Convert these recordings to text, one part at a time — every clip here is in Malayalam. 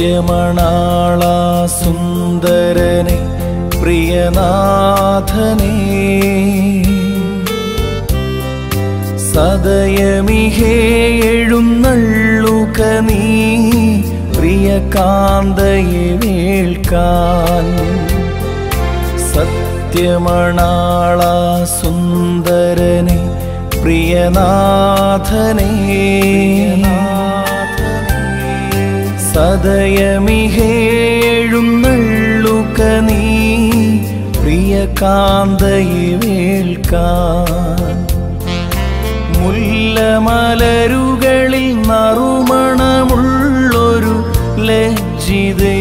സത്യമണാള സുന്ദരനെ പ്രിയനാഥനേ സദയമിഹേ എഴുന്നള്ളുക നീ പ്രിയ കാന്തയെ വേൾക്കാൻ സത്യമണാള സുന്ദരനെ പ്രിയനാഥനേ സദയമിഹേഴുന്നള്ളുക നീ പ്രിയ കാന്തയെ വേൾക്കാൻ മുല്ലമലരുകളിൽ നറുമണമുള്ളൊരു ലജ്ജിതേ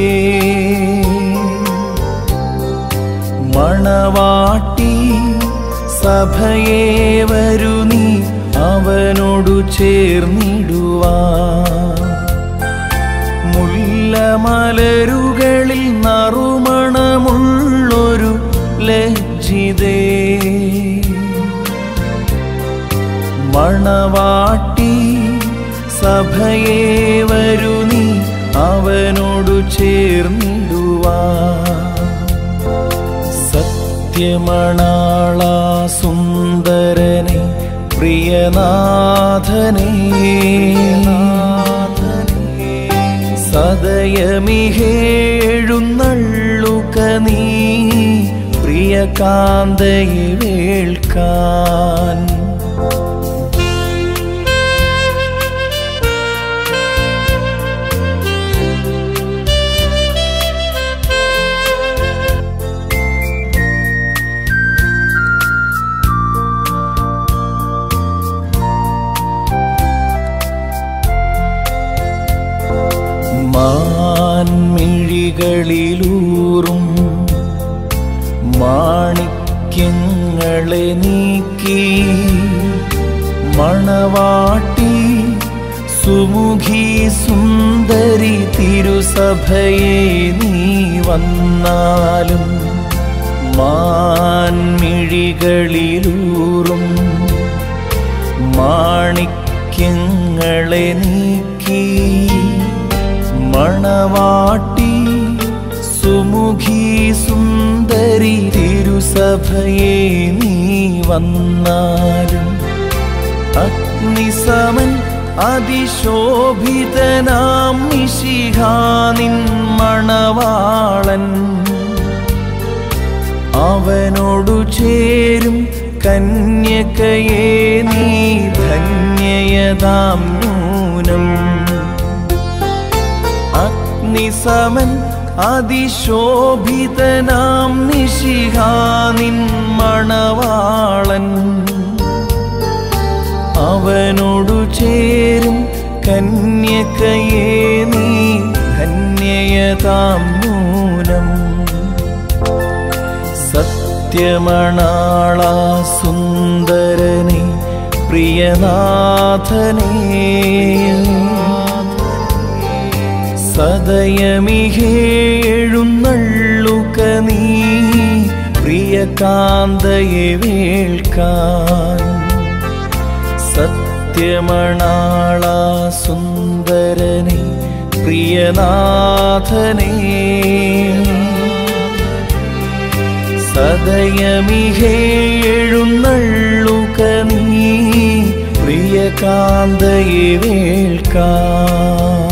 മണവാട്ടി സഭയെ വരു നീ അവനോടു ചേർന്നിടുവാ മുല്ലമലരുകളിൽ നറുമണമുള്ളൊരു ലജ്ജിതേ മണവാട്ടി സഭയെ വരു നീ അവനോടു ചേർന്നിടുവാ സത്യമണാള സുന്ദരനെ പ്രിയനാഥനേ സദയമിഹേഴുന്നള്ളുക നീ പ്രിയ കാന്തയെ വേൾക്കാൻ മാൻമിഴികളിലൂറും മാണിക്യങ്ങളെ നീക്കി മണവാട്ടി സുമുഖി സുന്ദരി തിരുസഭയെ നീ വന്നാലും മാൻമിഴികളിലൂറും മാണിക്യങ്ങളെ നീക്കി മണവാട്ടി സുമുഖി സുന്ദരി തിരുസഭയെ നീ വന്നാലും അഗ്നിസമൻ അതിശോഭിതനാം നിശിഹാനിൻ മണവാളൻ അവനോടു ചേരും കന്യകയെ നീ ധന്യയതാം നൂനം അഗ്നിസമൻ അതിശോഭിതനാം നിശിഹാനിൻ മണവാളൻ അവനോടു ചേരും കന്യകയെ നീ ധന്യയതാം നൂനം സത്യമണാള സുന്ദരനെ പ്രിയനാഥനേ സദയമിഹേഴുന്നള്ളുക നീ പ്രിയ കാന്തയെ വേൾക്കാൻ സത്യമണാള സുന്ദരനെ പ്രിയനാഥനേ സദയമിഹേഴുന്നള്ളുക നീ പ്രിയ കാന്തയെ വേൾക്കാൻ